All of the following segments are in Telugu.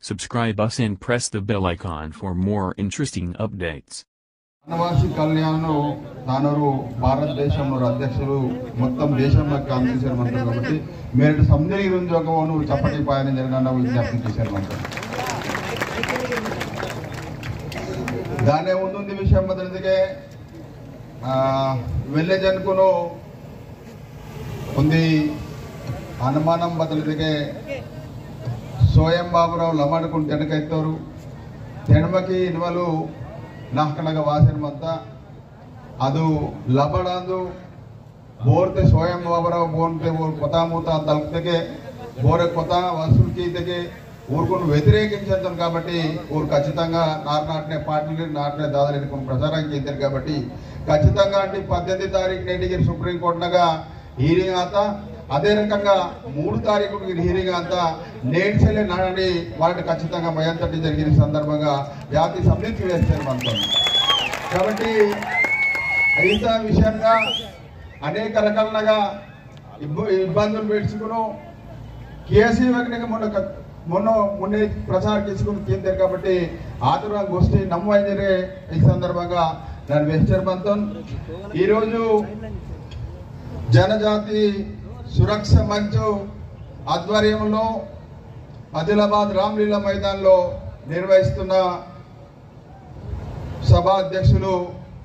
Subscribe us and press the bell icon for more interesting updates. వనవాసి Kalyan తానరు భారతదేశంలో అధ్యక్షులు మొత్తం దేశంలో కాంగ్రెస్ మంత్రులు కాబట్టి మీరు సంజయ్ రుంజోగమును చప్పటి పాయన జరగకుండా విజ్ఞప్తి చేశారు మంత్రులు దానే ముందుంది విషయం బదులుదిಗೆ విలేజ్ అనుకును ఉంది అనుమానం బదులుదిಗೆ ಸೋಯಂ ಬಾಬುರಾವ್ ಲಮಾಡ್ಕೊಂಡು ತೆಣಕೈತವ್ರು ತೆಣಮಕಿ ಇನ್ವಲು ನಾಲ್ಕನಾಗ ವಾಸನ ಮಂತ ಅದು ಲಬಡಂದು ಬೋರ್ತೆ ಸೋಯಂ ಬಾಬುರಾವ್ ಬೋನ್ತೆ ఊరు కొత్త మూత తలుపుతకే బోరె కొత్త వసూలుకి తెగే ఊరుకును వ్యతిరేకించేద్దాం కాబట్టి ఊరు ఖచ్చితంగా నారు నాటిన పార్టీలు నాటిన దాదాపు కొన్ని ప్రచారానికి ఇద్దరు కాబట్టి ఖచ్చితంగా అంటే పద్దెనిమిది తారీఖు నేటికి సుప్రీంకోర్టునగా హీరింగ్ ఆత అదే రకంగా మూడు తారీఖు హీరింగ్ అంతా నేడ్చెల్లి నాడని వాళ్ళని ఖచ్చితంగా మయంతటి జరిగిన సందర్భంగా జాతి సమితి వేస్తారు మనతో కాబట్టి రైత విషయంగా అనేక రకాలుగా ఇబ్బ- ఇబ్బందులు పెట్టుకును కేసీ వగ్నికి మొన్న క- మొన్న మొన్న ప్రచారం చేసుకుని కేంద్ర కాబట్టి ఆతుర గోష్ఠి నమ్మైందిరే ఈ సందర్భంగా నేను వెస్టర్ బంతన్ ఈరోజు జనజాతి సురక్ష మంచ్ ఆధ్వర్యంలో ఆదిలాబాద్ రామ్లీలా మైదాన్లో నిర్వహిస్తున్న సభ అధ్యక్షులు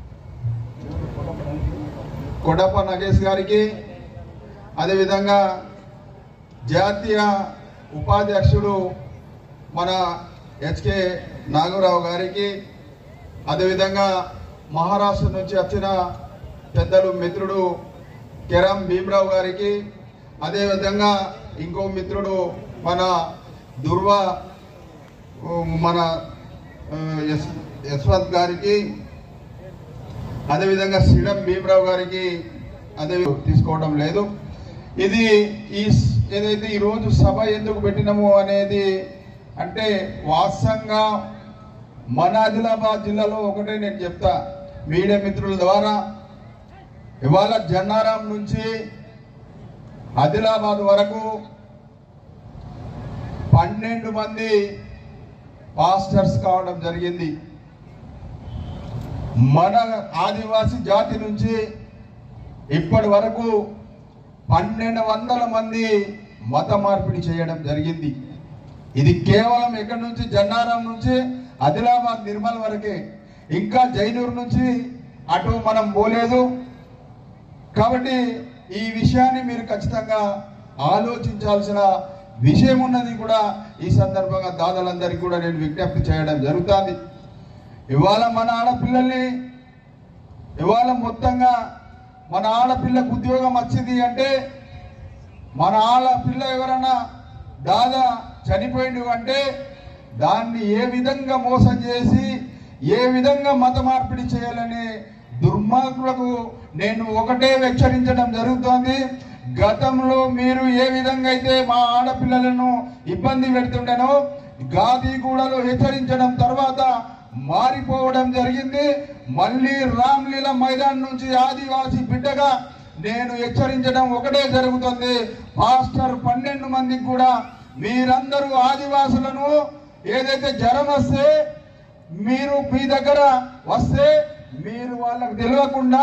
కొడప నగేష్ గారికి అదేవిధంగా జాతీయ ఉపాధ్యక్షుడు మన హెచ్కే నాగరావు గారికి అదేవిధంగా మహారాష్ట్ర నుంచి వచ్చిన పెద్దలు మిత్రుడు కెరామ్ భీమరావు గారికి అదేవిధంగా ఇంకో మిత్రుడు మన దుర్వ మన ఆ, యశ్ యశ్వంత్ గారికి అదేవిధంగా శ్రీడం భీమరావు గారికి అదే తీసుకోవడం లేదు ఇది ఈ స్- ఏదైతే ఈ రోజు సభ ఎందుకు పెట్టినాము అనేది అంటే వాస్తవంగా మన ఆదిలాబాద్ జిల్లాలో ఒకటే నేను చెప్తా మీడియా మిత్రుల ద్వారా ఇవాళ జన్నారాం నుంచి ఆదిలాబాద్ వరకు పన్నెండు మంది పాస్టర్స్ కావడం జరిగింది మన ఆదివాసి జాతి నుంచి ఇప్పటి వరకు పన్నెండు వందల మంది మత మార్పిడి చేయడం జరిగింది ఇది కేవలం ఎక్కడి నుంచి జన్నారం నుంచి ఆదిలాబాద్ నిర్మల్ వరకే ఇంకా జైనూరు నుంచి అటు మనం పోలేదు కాబట్టి ఈ విషయాన్ని మీరు ఖచ్చితంగా ఆలోచించాల్సిన విషయం ఉన్నది కూడా ఈ సందర్భంగా దాదాలందరికీ కూడా నేను విజ్ఞప్తి చేయడం జరుగుతుంది ఇవాళ మన ఆడపిల్లల్ని ఇవాళ మొత్తంగా మన ఆడపిల్లకు ఉద్యోగం వచ్చింది అంటే మన ఆడపిల్ల ఎవరైనా దాదా చనిపోయిండు అంటే దాన్ని ఏ విధంగా మోసం చేసి ఏ విధంగా మత మార్పిడి చేయాలని దుర్మార్గులకు నేను ఒకటే హెచ్చరించడం జరుగుతోంది గతంలో మీరు ఏ విధంగా అయితే మా ఆడపిల్లలను ఇబ్బంది పెడుతుండేనో గాదిగూడలో హెచ్చరించడం తర్వాత మారిపోవడం జరిగింది మళ్ళీ రామ్లీల మైదాన్ నుంచి ఆదివాసి బిడ్డగా నేను హెచ్చరించడం ఒకటే జరుగుతుంది పాస్టర్ పన్నెండు మందికి కూడా మీరందరూ ఆదివాసులను ఏదైతే జ్వరం వస్తే మీరు మీ దగ్గర వస్తే మీరు వాళ్ళకు తెలియకుండా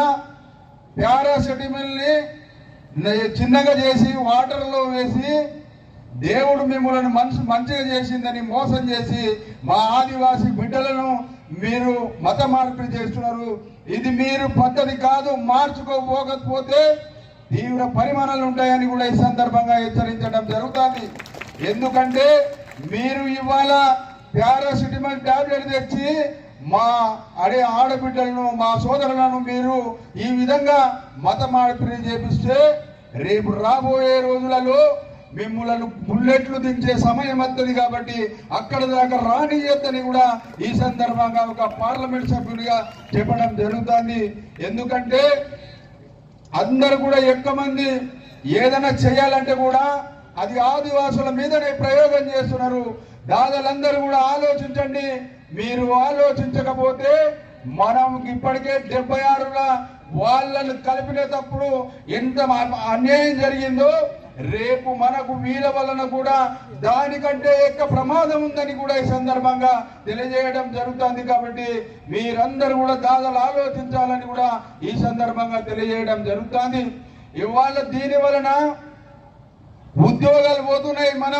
పారాసెటమిల్ని నే- చిన్నగా చేసి వాటర్లో వేసి దేవుడు మిమ్మల్ని మనసు మంచిగా చేసిందని మోసం చేసి మా ఆదివాసి బిడ్డలను మీరు మత మార్పిడి చేస్తున్నారు ఇది మీరు పద్ధతి కాదు మార్చుకోపోకపోతే తీవ్ర పరిమాణాలు ఉంటాయని కూడా ఈ సందర్భంగా హెచ్చరించడం జరుగుతుంది ఎందుకంటే మీరు ఇవాళ పారాసిటమాల్ టాబ్లెట్ తెచ్చి మా అడే ఆడబిడ్డలను మా సోదరులను మీరు ఈ విధంగా మత మార్పిడి చేపిస్తే రేపు రాబోయే రోజులలో మిమ్మల్ని బుల్లెట్లు దించే సమయం వస్తుంది కాబట్టి అక్కడ దాకా రానియద్దని కూడా ఈ సందర్భంగా ఒక పార్లమెంట్ సభ్యుడిగా చెప్పడం జరుగుతుంది ఎందుకంటే అందరు కూడా ఎక్కువ మంది ఏదైనా చేయాలంటే కూడా అది ఆదివాసుల మీదనే ప్రయోగం చేస్తున్నారు దాదాలందరూ కూడా ఆలోచించండి మీరు ఆలోచించకపోతే మనం ఇప్పటికే డెబ్బై ఆరుగా వాళ్ళను కలిపినప్పుడు ఎంత అన్యాయం జరిగిందో రేపు మనకు వీళ్ళ వలన కూడా దానికంటే ఎక్కువ ప్రమాదం ఉందని కూడా ఈ సందర్భంగా తెలియజేయడం జరుగుతుంది కాబట్టి మీరందరూ కూడా దాదాలు ఆలోచించాలని కూడా ఈ సందర్భంగా తెలియజేయడం జరుగుతుంది ఇవాళ దీని వలన ఉద్యోగాలు పోతున్నాయి మనం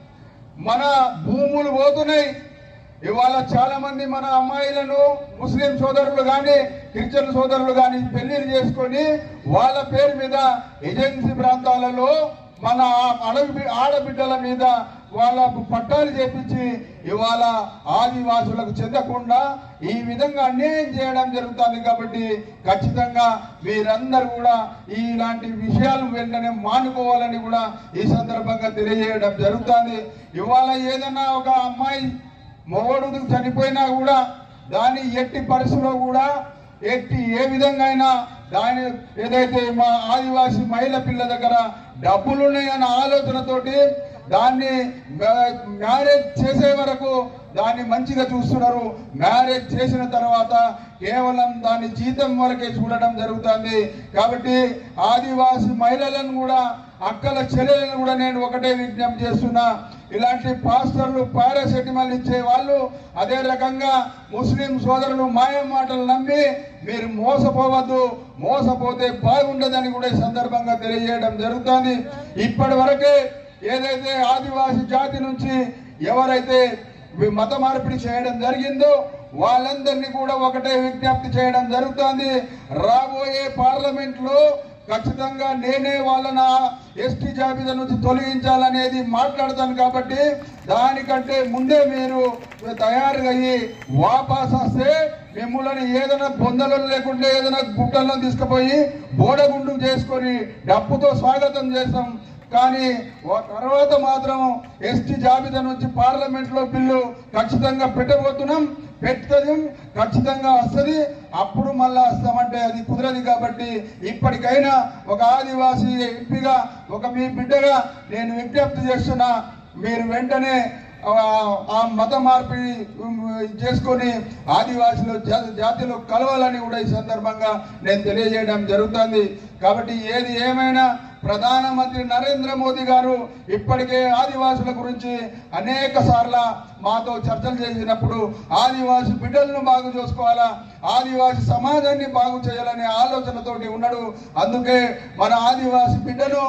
మన భూములు పోతున్నాయి ఇవాళ చాలా మంది మన అమ్మాయిలను ముస్లిం సోదరులు కానీ క్రిస్టియన్ సోదరులు కానీ పెళ్లిళ్ళు చేసుకొని వాళ్ళ పేరు మీద ఏజెన్సీ ప్రాంతాలలో మన అడవి ఆడబిడ్డల మీద వాళ్ళ పట్టాలు చేపించి ఇవాళ ఆదివాసులకు చెందకుండా ఈ విధంగా అన్యాయం చేయడం జరుగుతుంది కాబట్టి ఖచ్చితంగా మీరందరూ కూడా ఇలాంటి విషయాలు వెంటనే మానుకోవాలని కూడా ఈ సందర్భంగా తెలియజేయడం జరుగుతుంది ఇవాళ ఏదైనా ఒక అమ్మాయి మొగడు చనిపోయినా కూడా దాన్ని ఎట్టి పరిస్థితిలో కూడా ఎట్టి ఏ విధంగా అయినా దాని ఏదైతే మా ఆదివాసి మహిళ పిల్ల దగ్గర డబ్బులున్నాయన్న ఆలోచనతోటి దాన్ని మ్యా- మ్యారేజ్ చేసే వరకు దాన్ని మంచిగా చూస్తున్నారు మ్యారేజ్ చేసిన తర్వాత కేవలం దాని జీతం వరకే చూడడం జరుగుతుంది కాబట్టి ఆదివాసి మహిళలను కూడా అక్కల చెల్లెలను కూడా నేను ఒకటే విజ్ఞప్తి చేస్తున్నా ఇలాంటి పాస్టర్లు పారాసెటమాల్ ఇచ్చే వాళ్ళు అదే రకంగా ముస్లిం సోదరులు మాయ మాటలు నమ్మి మీరు మోసపోవద్దు మోసపోతే బాగుండదని కూడా ఈ సందర్భంగా తెలియజేయడం జరుగుతుంది ఇప్పటి వరకే ఏదైతే ఆదివాసి జాతి నుంచి ఎవరైతే వి- మత మార్పిడి చేయడం జరిగిందో వాళ్ళందరినీ కూడా ఒకటే విజ్ఞప్తి చేయడం జరుగుతుంది రాబోయే పార్లమెంట్ లో ఖచ్చితంగా నేనే వాళ్ళన ఎస్టీ జాబితా నుంచి తొలగించాలనేది మాట్లాడతాను కాబట్టి దానికంటే ముందే మీరు తయారుగా అయ్యి వాపస్ వస్తే మిమ్మల్ని ఏదైనా బొందలు లేకుంటే ఏదైనా గుట్టల్లో తీసుకుపోయి బోడగుండు చేసుకొని డబ్బుతో స్వాగతం చేస్తాం కానీ ఓ- తర్వాత మాత్రం ఎస్టీ జాబితా నుంచి పార్లమెంట్ లో బిల్లు ఖచ్చితంగా పెట్టబోతున్నాం పెట్టుతుంది ఖచ్చితంగా వస్తుంది అప్పుడు మళ్ళా వస్తామంటే అది కుదరదు కాబట్టి ఇప్పటికైనా ఒక ఆదివాసీ ఎంపీగా ఒక మీ బిడ్డగా నేను విజ్ఞప్తి చేస్తున్నా మీరు వెంటనే ఆ ఆ మత మార్పిడి ఉమ్, చేసుకొని ఆదివాసులు జా- జాతిలో కలవాలని కూడా ఈ సందర్భంగా నేను తెలియజేయడం జరుగుతుంది కాబట్టి ఏది ఏమైనా ప్రధానమంత్రి నరేంద్ర మోదీ గారు ఇప్పటికే ఆదివాసుల గురించి అనేక సార్ల మాతో చర్చలు చేసినప్పుడు ఆదివాసి బిడ్డలను బాగు చూసుకోవాలా ఆదివాసి సమాజాన్ని బాగు చేయాలనే ఆలోచనతోటి ఉన్నాడు అందుకే మన ఆదివాసి బిడ్డను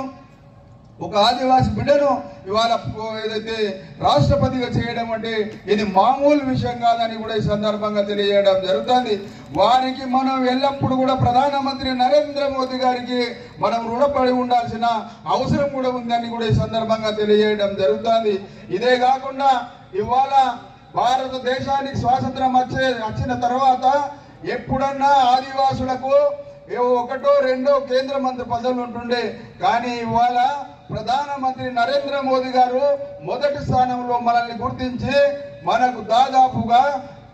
ఒక ఆదివాసి బిడ్డను ఇవాళ పో- ఏదైతే రాష్ట్రపతిగా చేయడం అంటే ఇది మామూలు విషయం కాదని కూడా ఈ సందర్భంగా తెలియజేయడం జరుగుతుంది వారికి మనం ఎల్లప్పుడూ కూడా ప్రధానమంత్రి నరేంద్ర మోదీ గారికి మనం రుణపడి ఉండాల్సిన అవసరం కూడా ఉందని కూడా ఈ సందర్భంగా తెలియజేయడం జరుగుతుంది ఇదే కాకుండా ఇవాళ భారతదేశానికి స్వాతంత్రం వచ్చే వచ్చిన తర్వాత ఎప్పుడన్నా ఆదివాసులకు ఏ ఒకటో రెండో కేంద్ర మంత్రి పదవులు ఉంటుండే కానీ ఇవాళ ప్రధానమంత్రి నరేంద్ర మోదీ గారు మొదటి స్థానంలో మనల్ని గుర్తించి మనకు దాదాపుగా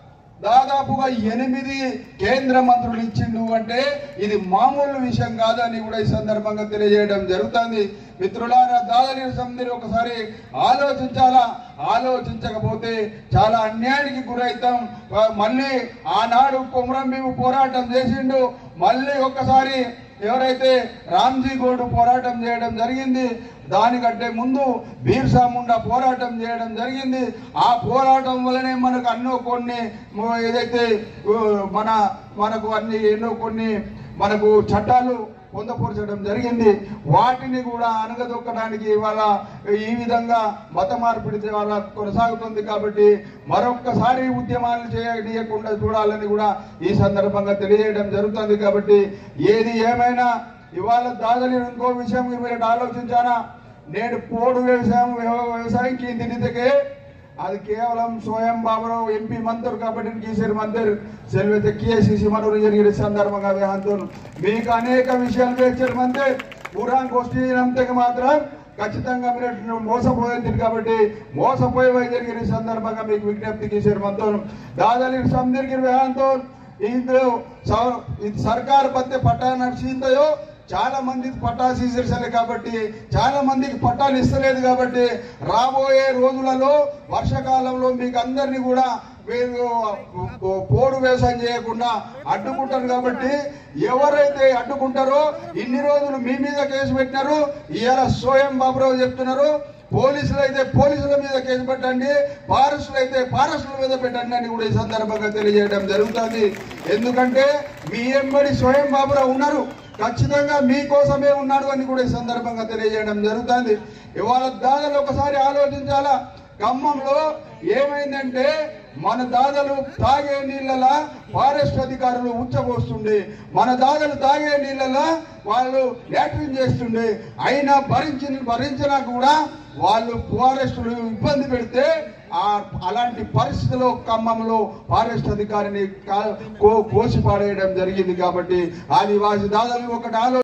దాదాపుగా ఎనిమిది కేంద్ర మంత్రులు ఇచ్చిండు అంటే ఇది మామూలు విషయం కాదని కూడా ఈ సందర్భంగా తెలియజేయడం జరుగుతుంది మిత్రులారా దాదాపు సమితిని ఒకసారి ఆలోచించాలా ఆలోచించకపోతే చాలా అన్యాయానికి గురవుతాం ఆ, మళ్ళీ ఆనాడు కొమరం భీము పోరాటం చేసిండు మళ్ళీ ఒక్కసారి ఎవరైతే రామ్జీ గోడు పోరాటం చేయడం జరిగింది దానికంటే ముందు బీర్సా ముండా పోరాటం చేయడం జరిగింది ఆ పోరాటం వల్లనే మనకు అన్నో కొన్ని మ- ఏదైతే ఉ, మన మనకు అన్ని ఎన్నో కొన్ని మనకు చట్టాలు పొందపరచడం జరిగింది వాటిని కూడా అనగదొక్కడానికి ఇవాళ ఈ విధంగా మత మార్పిడి ఇవాళ కొనసాగుతుంది కాబట్టి మరొక్కసారి ఉద్యమాలు చేయకుండా చూడాలని కూడా ఈ సందర్భంగా తెలియజేయడం జరుగుతుంది కాబట్టి ఏది ఏమైనా ఇవాళ దాదాపు ఇంకో విషయం మీరు ఆలోచించానా నేను పోడు వ్యవసాయం వ్యవ- వ్యవసాయం కిందికే అది కేవలం స్వయం బాబురావు ఎంపీ మంత్రి కాబట్టి కీసరి మంత్రి సెల్వైతే కేసీసీ మనూరు జరిగిన సందర్భంగా వేహంతో మీకు అనేక విషయాలు వేచారు మంత్రి ఊరాన్ గోష్ఠి నంతకి మాత్రం ఖచ్చితంగా మీరు మోసపోయింది కాబట్టి మోసపోయే జరిగిన సందర్భంగా మీకు విజ్ఞప్తి చేశారు మంత్రులు దాదాపు సందరికి వేహంతో ఇందులో స- ఇది సర్కారు పత్తే పట్టా నడిచిందయో చాలా మంది పట్టా సీజర్సలే కాబట్టి చాలా మందికి పట్టాలు ఇస్తలేదు కాబట్టి రాబోయే రోజులలో వర్షాకాలంలో మీకు అందరినీ కూడా మీరు పోడు వ్యవసాయం చేయకుండా అడ్డుకుంటారు కాబట్టి ఎవరైతే అడ్డుకుంటారో ఇన్ని రోజులు మీ మీద కేసు పెట్టినారు ఇవాళ సోయం బాబురావు చెప్తున్నారు పోలీసులు అయితే పోలీసుల మీద కేసు పెట్టండి ఫారెస్టులు అయితే ఫారెస్టుల మీద పెట్టండి అని కూడా ఈ సందర్భంగా తెలియజేయడం జరుగుతుంది ఎందుకంటే మీ ఎంబడి స్వయం బాబురావు ఉన్నారు ఖచ్చితంగా మీకోసమే ఉన్నాడు అని కూడా ఈ సందర్భంగా తెలియజేయడం జరుగుతుంది ఇవాళ దాదాలు ఒకసారి ఆలోచించాలా ఖమ్మంలో ఏమైందంటే మన దాదలు తాగే నీళ్ళలా ఫారెస్ట్ అధికారులు ఉచ్చబోస్తుండే మన దాదలు తాగే నీళ్ళలా వాళ్ళు లాట్రిన్ చేస్తుండే అయినా భరించి భరించినా కూడా వాళ్ళు ఫారెస్టులు ఇబ్బంది పెడితే ఆ అలాంటి పరిస్థితిలో ఖమ్మంలో ఫారెస్ట్ అధికారిని కా- కో- కోసి పాడేయడం జరిగింది కాబట్టి ఆదివాసి దాదాపు ఒకటి ఆలో